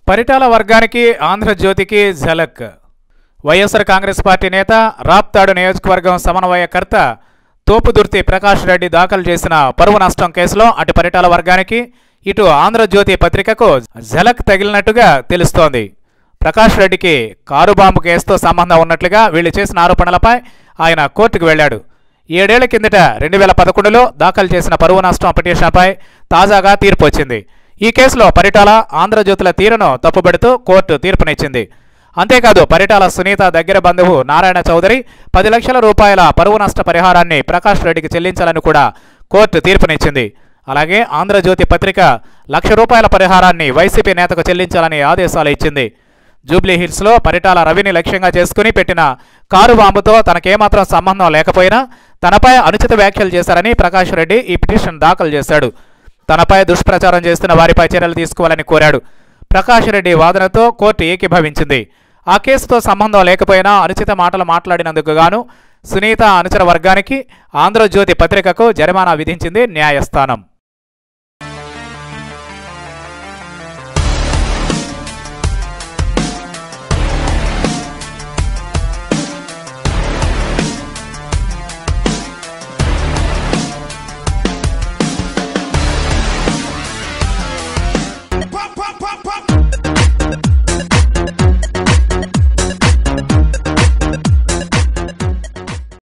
పరిటాల వర్గానికి ఆంధ్రజ్యోతికి ఝలక్ వైఎస్ఆర్ కాంగ్రెస్ పార్టీ నేత రాప్తాడు నియోజకవర్గం సమన్వయకర్త తోపుదుర్తి ప్రకాష్ రెడ్డి దాఖలు చేసిన పరువు నష్టం కేసులో అటు పరిటాల వర్గానికి ఇటు ఆంధ్రజ్యోతి పత్రికకు ఝలక్ తగిలినట్టుగా తెలుస్తోంది ప్రకాష్ రెడ్డికి కారు బాంబు కేసుతో సంబంధం ఉన్నట్లుగా వీళ్ళు చేసిన ఆరోపణలపై ఆయన కోర్టుకు వెళ్ళాడు ఏడేళ్ల కిందట రెండు వేల పదకొండులో దాఖలు చేసిన పరువు నష్టం పిటిషన్పై తాజాగా తీర్పు వచ్చింది ఈ కేసులో పరిటాల ఆంధ్రజ్యోతుల తీరును తప్పుబడుతూ కోర్టు తీర్పునిచ్చింది అంతేకాదు పరిటాల సునీత దగ్గర బంధువు నారాయణ చౌదరి పది లక్షల రూపాయల పరువు నష్ట పరిహారాన్ని ప్రకాష్ రెడ్డికి చెల్లించాలని కూడా కోర్టు తీర్పునిచ్చింది అలాగే ఆంధ్రజ్యోతి పత్రిక లక్ష రూపాయల పరిహారాన్ని వైసీపీ నేతకు చెల్లించాలని ఆదేశాలు ఇచ్చింది జూబ్లీ హిల్స్లో పరిటాల రవిని లక్ష్యంగా చేసుకుని పెట్టిన కారు బాంబుతో తనకేమాత్రం సంబంధం లేకపోయినా తనపై అనుచిత వ్యాఖ్యలు చేశారని ప్రకాష్ రెడ్డి ఈ పిటిషన్ దాఖలు చేశాడు తనపై దుష్ప్రచారం చేస్తున్న వారిపై చర్యలు తీసుకోవాలని కోరాడు ప్రకాష్ రెడ్డి వాదనతో కోర్టు ఏకీభవించింది ఆ కేసుతో సంబంధం లేకపోయినా అనుచిత మాటలు మాట్లాడినందుకు గాను సునీత అనుచర వర్గానికి ఆంధ్రజ్యోతి పత్రికకు జరిమానా విధించింది న్యాయస్థానం